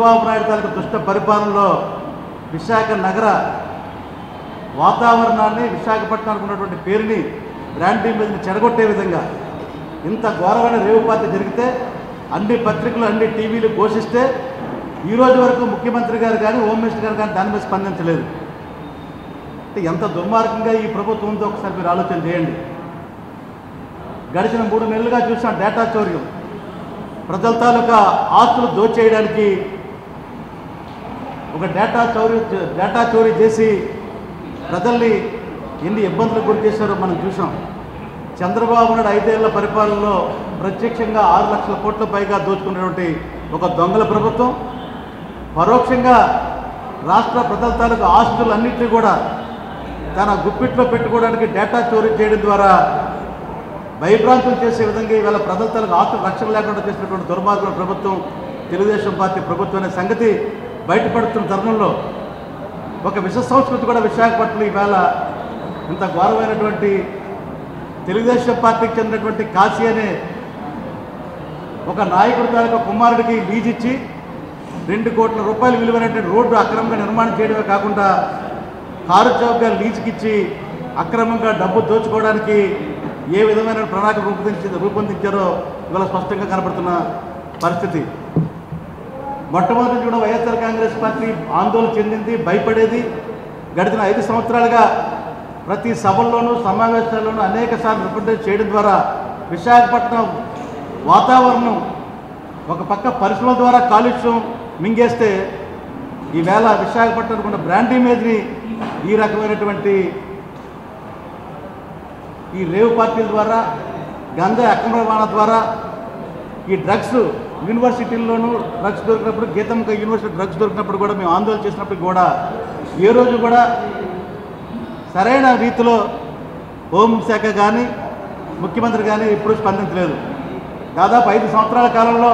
చంద్రబాబు నాయుడు తాలూకు దుష్ట పరిపాలనలో విశాఖ నగర వాతావరణాన్ని విశాఖపట్నానికి ఉన్నటువంటి పేరుని బ్రాండింగ్ మీద చెడగొట్టే విధంగా ఇంత ఘోరమైన రేవు పార్టీ జరిగితే అన్ని పత్రికలు అన్ని టీవీలు ఘోషిస్తే ఈ రోజు వరకు ముఖ్యమంత్రి గారు కానీ హోమ్ మినిస్టర్ గారు కానీ దాని మీద స్పందించలేదు అంటే ఎంత దుర్మార్గంగా ఈ ప్రభుత్వం ఉందో ఒకసారి మీరు ఆలోచన చేయండి గడిచిన మూడు నెలలుగా చూసాం డేటా చౌర్యం ప్రజల తాలూకా ఆస్తులు దోచేయడానికి ఒక డేటా చౌరీ డేటా చోరీ చేసి ప్రజల్ని ఎన్ని ఇబ్బందులకు గురి చేశారో మనం చూసాం చంద్రబాబు నాయుడు ఐదేళ్ల పరిపాలనలో ప్రత్యక్షంగా ఆరు లక్షల కోట్ల పైగా దోచుకున్నటువంటి ఒక దొంగల ప్రభుత్వం పరోక్షంగా రాష్ట్ర ప్రజల తాలూకు ఆస్తులన్నింటినీ కూడా తన గుప్పిట్లో పెట్టుకోవడానికి డేటా చోరీ చేయడం ద్వారా భయభ్రాంతులు చేసే విధంగా ఇవాళ ప్రజల తాలూకు ఆస్తులు రక్షణ లేకుండా చేసినటువంటి దుర్మార్గుల ప్రభుత్వం తెలుగుదేశం పార్టీ ప్రభుత్వం అనే సంగతి బయటపడుతున్న తరుణంలో ఒక విష సంస్కృతి కూడా విశాఖపట్నంలో ఈవేళ ఇంత ఘోరమైనటువంటి తెలుగుదేశం పార్టీకి చెందినటువంటి కాశీ అనే ఒక నాయకుడి తాలూకా కుమారుడికి లీజ్ ఇచ్చి రెండు కోట్ల రూపాయలు విలువైనటువంటి రోడ్డు అక్రమంగా నిర్మాణం చేయడమే కాకుండా కారు చౌకగా లీజుకి ఇచ్చి అక్రమంగా డబ్బు దోచుకోవడానికి ఏ విధమైన ప్రణాళిక రూపొందించి రూపొందించారో ఇవాళ స్పష్టంగా కనబడుతున్న పరిస్థితి మొట్టమొదటి నుంచి కూడా వైఎస్ఆర్ కాంగ్రెస్ పార్టీ ఆందోళన చెందింది భయపడేది గడిచిన ఐదు సంవత్సరాలుగా ప్రతి సభల్లోనూ సమావేశాల్లోనూ అనేక సార్లు రిప్రజెంట్ చేయడం ద్వారా విశాఖపట్నం వాతావరణం ఒక పక్క పరిశ్రమల ద్వారా కాలుష్యం మింగేస్తే ఈవేళ విశాఖపట్నం ఉన్న బ్రాండ్ ఇమేజ్ని ఈ రకమైనటువంటి ఈ రేవ్ పార్టీల ద్వారా గంజా అక్రమ రవాణా ద్వారా ఈ డ్రగ్స్ యూనివర్సిటీల్లోనూ డ్రగ్స్ దొరికినప్పుడు గీతముఖ యూనివర్సిటీ డ్రగ్స్ దొరికినప్పుడు కూడా మేము ఆందోళన చేసినప్పుడు కూడా ఏ రోజు కూడా సరైన రీతిలో హోంశాఖ కానీ ముఖ్యమంత్రి కానీ ఎప్పుడూ స్పందించలేదు దాదాపు ఐదు సంవత్సరాల కాలంలో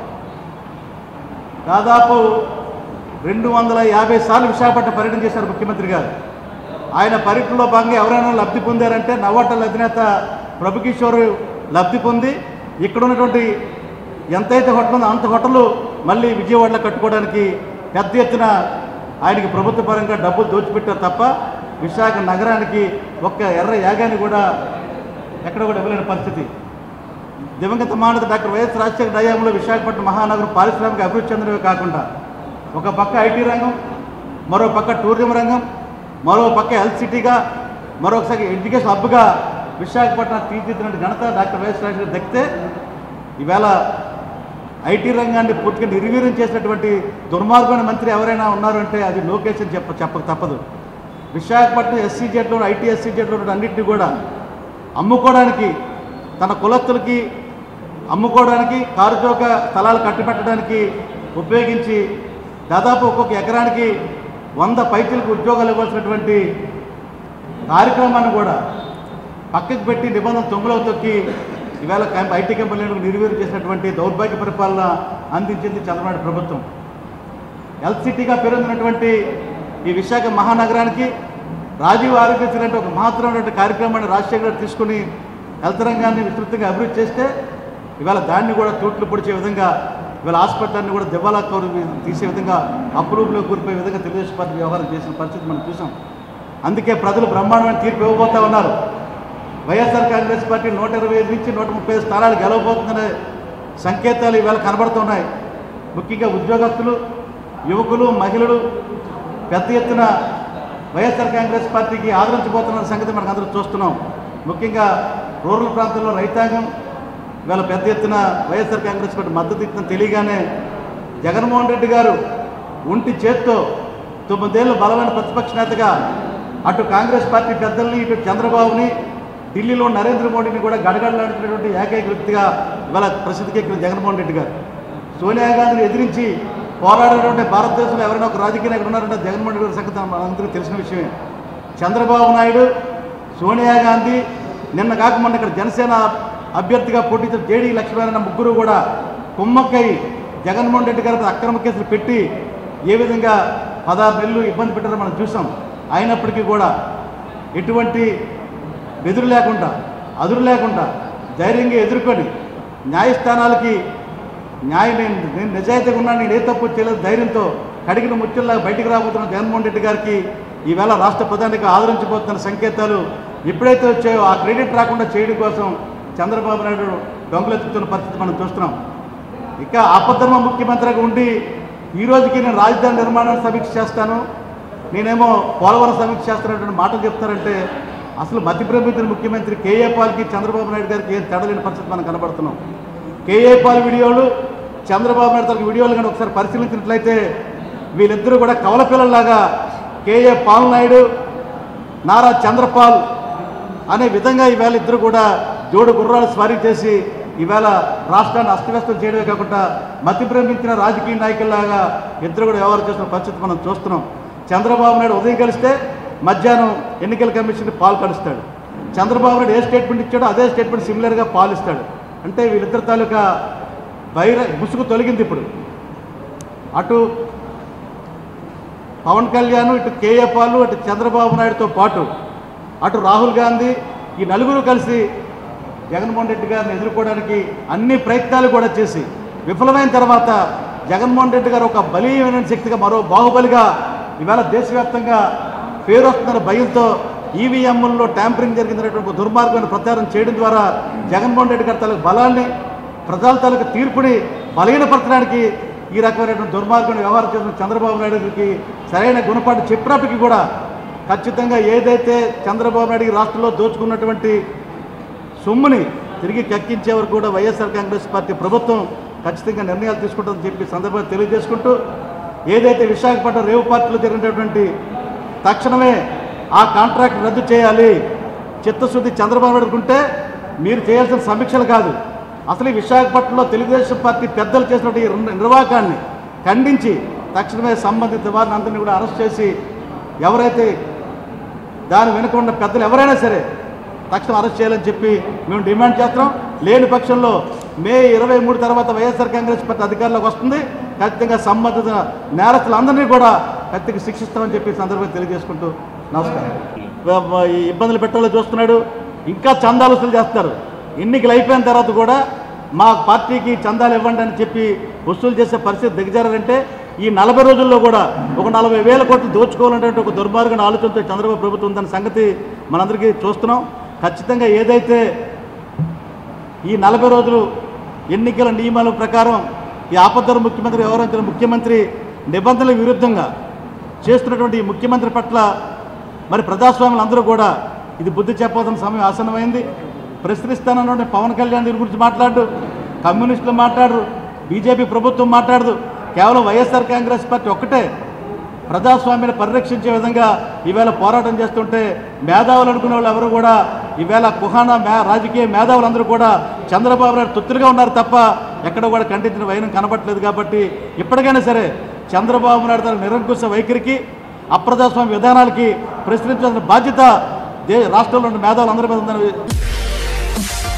దాదాపు రెండు వందల యాభై సార్లు విశాఖపట్నం పర్యటన చేశారు ముఖ్యమంత్రి గారు ఆయన పర్యటనలో భాగంగా ఎవరైనా లబ్ధి పొందారంటే నవ్వటల అధినేత ప్రభుకిషోర్ లబ్ధి పొంది ఇక్కడ ఉన్నటువంటి ఎంతైతే హోటల్ ఉందో అంత హోటల్ మళ్ళీ విజయవాడలో కట్టుకోవడానికి పెద్ద ఎత్తున ఆయనకి ప్రభుత్వ పరంగా డబ్బులు దోచిపెట్టారు తప్ప విశాఖ నగరానికి ఒక్క ఎర్ర యాగాన్ని కూడా ఎక్కడ కూడా ఇవ్వలేని పరిస్థితి దివంగత మానవ డాక్టర్ వైఎస్ రాజశేఖర హయాంలో విశాఖపట్నం మహానగరం పారిశ్రామిక అభివృద్ధి చెందడమే కాకుండా ఒక పక్క ఐటీ రంగం మరో పక్క టూరిజం రంగం మరో పక్క హెల్త్ సిటీగా మరొకసారి ఎడ్యుకేషన్ హబ్గా విశాఖపట్నం తీర్చిదిద్దిన ఘనత డాక్టర్ వైఎస్ రాజశేఖర్ దక్కితే ఈవేళ ఐటీ రంగాన్ని పూర్తిగా నిర్వీర్యం చేసినటువంటి దుర్మార్గమైన మంత్రి ఎవరైనా ఉన్నారు అంటే అది లోకేష్ అని చెప్ప చెప్పక తప్పదు విశాఖపట్నం ఎస్సీ జెడ్లో ఐటీ ఎస్సీ జెడ్లో అన్నింటినీ కూడా అమ్ముకోవడానికి తన కులస్తులకి అమ్ముకోవడానికి కారుచౌక స్థలాలు కట్టిపెట్టడానికి ఉపయోగించి దాదాపు ఒక్కొక్క ఎకరానికి వంద పైచలకు ఉద్యోగాలు ఇవ్వాల్సినటువంటి కార్యక్రమాన్ని కూడా పక్కకు పెట్టి నిబంధన తొంగలో తొక్కి ఈవేళ క్యాంప్ ఐటీ కంపెనీలకు నిర్వీర్యం చేసినటువంటి దౌర్భాగ్య పరిపాలన అందించింది చంద్రబాబు ప్రభుత్వం హెల్త్ సిటీగా పేరొందినటువంటి ఈ విశాఖ మహానగరానికి రాజీవ్ ఆరోగ్యశ్రీ అంటే ఒక మహత్తరమైనటువంటి కార్యక్రమాన్ని రాజశేఖర్ గారు తీసుకుని హెల్త్ రంగాన్ని విస్తృతంగా అభివృద్ధి చేస్తే ఇవాళ దాన్ని కూడా తూట్లు పొడిచే విధంగా ఇవాళ హాస్పిటల్ని కూడా దివాలా కౌరు తీసే విధంగా అప్రూవ్లో కూలిపోయే విధంగా తెలుగుదేశం పార్టీ వ్యవహారం చేసిన పరిస్థితి మనం చూసాం అందుకే ప్రజలు బ్రహ్మాండమైన తీర్పు ఇవ్వబోతా ఉన్నారు వైఎస్ఆర్ కాంగ్రెస్ పార్టీ నూట ఇరవై ఐదు నుంచి నూట ముప్పై ఐదు స్థానాలు గెలవబోతుందనే సంకేతాలు ఈవేళ కనబడుతున్నాయి ముఖ్యంగా ఉద్యోగస్తులు యువకులు మహిళలు పెద్ద ఎత్తున వైఎస్ఆర్ కాంగ్రెస్ పార్టీకి ఆదరించబోతున్న సంగతి మనకు అందరూ చూస్తున్నాం ముఖ్యంగా రూరల్ ప్రాంతంలో రైతాంగం ఇవాళ పెద్ద ఎత్తున వైఎస్ఆర్ కాంగ్రెస్ పార్టీ మద్దతు ఇస్తున్న తెలియగానే జగన్మోహన్ రెడ్డి గారు ఒంటి చేత్తో తొమ్మిదేళ్ళు బలమైన ప్రతిపక్ష నేతగా అటు కాంగ్రెస్ పార్టీ పెద్దల్ని ఇటు చంద్రబాబుని ఢిల్లీలో నరేంద్ర మోడీని కూడా గడగడలాడుతున్నటువంటి ఏకైక వ్యక్తిగా ఇవాళ ప్రసిద్ధికి ఎక్కిన జగన్మోహన్ రెడ్డి గారు సోనియా గాంధీని ఎదిరించి పోరాడేటువంటి భారతదేశంలో ఎవరైనా ఒక రాజకీయ నాయకుడు ఉన్నారంటే జగన్మోహన్ రెడ్డి గారి సంగతి మనందరికీ తెలిసిన విషయమే చంద్రబాబు నాయుడు సోనియా గాంధీ నిన్న కాక మొన్న ఇక్కడ జనసేన అభ్యర్థిగా పోటీతో జేడీ లక్ష్మీనారాయణ ముగ్గురు కూడా కుమ్మక్కై జగన్మోహన్ రెడ్డి గారి అక్రమ కేసులు పెట్టి ఏ విధంగా పదహారు నెలలు ఇబ్బంది పెట్టారో మనం చూసాం అయినప్పటికీ కూడా ఎటువంటి బెదురు లేకుండా అదురు లేకుండా ధైర్యంగా ఎదుర్కొని న్యాయస్థానాలకి న్యాయం నేను నేను నిజాయితీగా ఉన్నాను నేను ఏ తప్పు చేయలేదు ధైర్యంతో కడిగిన ముత్యంలా బయటికి రాబోతున్న జగన్మోహన్ రెడ్డి గారికి ఈవేళ రాష్ట్ర ప్రధానికి ఆదరించబోతున్న సంకేతాలు ఎప్పుడైతే వచ్చాయో ఆ క్రెడిట్ రాకుండా చేయడం కోసం చంద్రబాబు నాయుడు దొంగలెత్తుతున్న పరిస్థితి మనం చూస్తున్నాం ఇక ఆపద్ధర్మ ముఖ్యమంత్రిగా ఉండి ఈ రోజుకి నేను రాజధాని నిర్మాణాన్ని సమీక్ష చేస్తాను నేనేమో పోలవరం సమీక్ష చేస్తున్నటువంటి మాటలు చెప్తారంటే అసలు మధ్యప్రభుత్వ ముఖ్యమంత్రి కేఏ పాల్కి చంద్రబాబు నాయుడు గారికి ఏం తేడలేని పరిస్థితి మనం కనబడుతున్నాం కేఏ పాల్ వీడియోలు చంద్రబాబు నాయుడు గారి వీడియోలు కానీ ఒకసారి పరిశీలించినట్లయితే వీళ్ళిద్దరూ కూడా కవల పిల్లల్లాగా కేఏ పాల్ నాయుడు నారా చంద్రపాల్ అనే విధంగా ఈవేళ ఇద్దరు కూడా జోడు గుర్రాలు స్వారీ చేసి ఈవేళ రాష్ట్రాన్ని అస్తవ్యస్తం చేయడమే కాకుండా మతి ప్రేమించిన రాజకీయ నాయకుల్లాగా ఇద్దరు కూడా వ్యవహారం చేస్తున్న పరిస్థితి మనం చూస్తున్నాం చంద్రబాబు నాయుడు ఉదయం కలిస్తే మధ్యాహ్నం ఎన్నికల కమిషన్ పాలు కలుస్తాడు చంద్రబాబు నాయుడు ఏ స్టేట్మెంట్ ఇచ్చాడో అదే స్టేట్మెంట్ సిమిలర్గా పాలిస్తాడు అంటే వీళ్ళిద్దరి తాలూకా బైర ముసుగు తొలగింది ఇప్పుడు అటు పవన్ కళ్యాణ్ ఇటు కేఏ పాలు అటు చంద్రబాబు నాయుడుతో పాటు అటు రాహుల్ గాంధీ ఈ నలుగురు కలిసి జగన్మోహన్ రెడ్డి గారిని ఎదుర్కోవడానికి అన్ని ప్రయత్నాలు కూడా చేసి విఫలమైన తర్వాత జగన్మోహన్ రెడ్డి గారు ఒక బలీయమైన శక్తిగా మరో బాహుబలిగా ఇవాళ దేశవ్యాప్తంగా పేరు వస్తుందన్న భయంతో ఈవీఎంలలో ట్యాంపరింగ్ జరిగిందనేటువంటి ఒక దుర్మార్గమైన ప్రచారం చేయడం ద్వారా జగన్మోహన్ రెడ్డి గారి తాలూకు బలాన్ని ప్రజల తాలూకు తీర్పుని బలహీనపరచడానికి ఈ రకమైనటువంటి దుర్మార్గమైన వ్యవహారం చేసిన చంద్రబాబు నాయుడు గారికి సరైన గుణపాటు చెప్పినప్పటికీ కూడా ఖచ్చితంగా ఏదైతే చంద్రబాబు నాయుడు ఈ రాష్ట్రంలో దోచుకున్నటువంటి సొమ్ముని తిరిగి కక్కించే వరకు కూడా వైఎస్ఆర్ కాంగ్రెస్ పార్టీ ప్రభుత్వం ఖచ్చితంగా నిర్ణయాలు తీసుకుంటుందని చెప్పి సందర్భంగా తెలియజేసుకుంటూ ఏదైతే విశాఖపట్నం రేవు పార్టీలో జరిగినటువంటి తక్షణమే ఆ కాంట్రాక్ట్ రద్దు చేయాలి చిత్తశుద్ధి చంద్రబాబు నాయుడు ఉంటే మీరు చేయాల్సిన సమీక్షలు కాదు అసలు ఈ విశాఖపట్నంలో తెలుగుదేశం పార్టీ పెద్దలు చేసినటువంటి ఈ నిర్- నిర్వాకాన్ని ఖండించి తక్షణమే సంబంధిత వారిని అందరినీ కూడా అరెస్ట్ చేసి ఎవరైతే దాని వెనుక ఉన్న పెద్దలు ఎవరైనా సరే తక్షణం అరెస్ట్ చేయాలని చెప్పి మేము డిమాండ్ చేస్తున్నాం లేని పక్షంలో మే ఇరవై మూడు తర్వాత వైఎస్ఆర్ కాంగ్రెస్ పార్టీ అధికారంలోకి వస్తుంది ఖచ్చితంగా సంబంధిత నేరస్తులందరినీ కూడా ఖచ్చితంగా శిక్షిస్తామని చెప్పి ఈ సందర్భంగా తెలియజేసుకుంటూ నమస్కారం వ- వ- ఈ ఇబ్బందులు పెట్టాలో చూస్తున్నాడు ఇంకా చందాలు వసూలు చేస్తారు ఎన్నికలు అయిపోయిన తర్వాత కూడా మా పార్టీకి చందాలు ఇవ్వండి అని చెప్పి వసూలు చేసే పరిస్థితి దిగజారంటే ఈ నలభై రోజుల్లో కూడా ఒక నలభై వేల కోట్లు దోచుకోవాలనేటువంటి ఒక దుర్మార్గం ఆలోచనతో చంద్రబాబు ప్రభుత్వం ఉందన్న సంగతి మనందరికీ చూస్తున్నాం ఖచ్చితంగా ఏదైతే ఈ నలభై రోజులు ఎన్నికల నియమాల ప్రకారం ఈ ఆపద్దర ముఖ్యమంత్రి వ్యవహరించిన ముఖ్యమంత్రి నిబంధనల విరుద్ధంగా చేస్తున్నటువంటి ఈ ముఖ్యమంత్రి పట్ల మరి ప్రజాస్వామ్యులు అందరూ కూడా ఇది బుద్ధి చెప్పాల్సిన సమయం ఆసన్నమైంది ప్రశ్నిస్తానన్న పవన్ కళ్యాణ్ దీని గురించి మాట్లాడు కమ్యూనిస్టులు మాట్లాడరు బీజేపీ ప్రభుత్వం మాట్లాడదు కేవలం వైఎస్ఆర్ కాంగ్రెస్ పార్టీ ఒక్కటే ప్రజాస్వామ్యాన్ని పరిరక్షించే విధంగా ఈవేళ పోరాటం చేస్తుంటే మేధావులు అనుకునే వాళ్ళు ఎవరు కూడా ఈవేళ కుహానా మే రాజకీయ మేధావులందరూ కూడా చంద్రబాబు నాయుడు తొత్తులుగా ఉన్నారు తప్ప ఎక్కడ కూడా ఖండించిన వైనం కనబట్టలేదు కాబట్టి ఇప్పటికైనా సరే చంద్రబాబు నాయుడు తన నిరంకుశ వైఖరికి అప్రజాస్వామ్య విధానాలకి ప్రశ్నించాల్సిన బాధ్యత దే రాష్ట్రంలో ఉన్న మేధావులందరి మీద ఉందని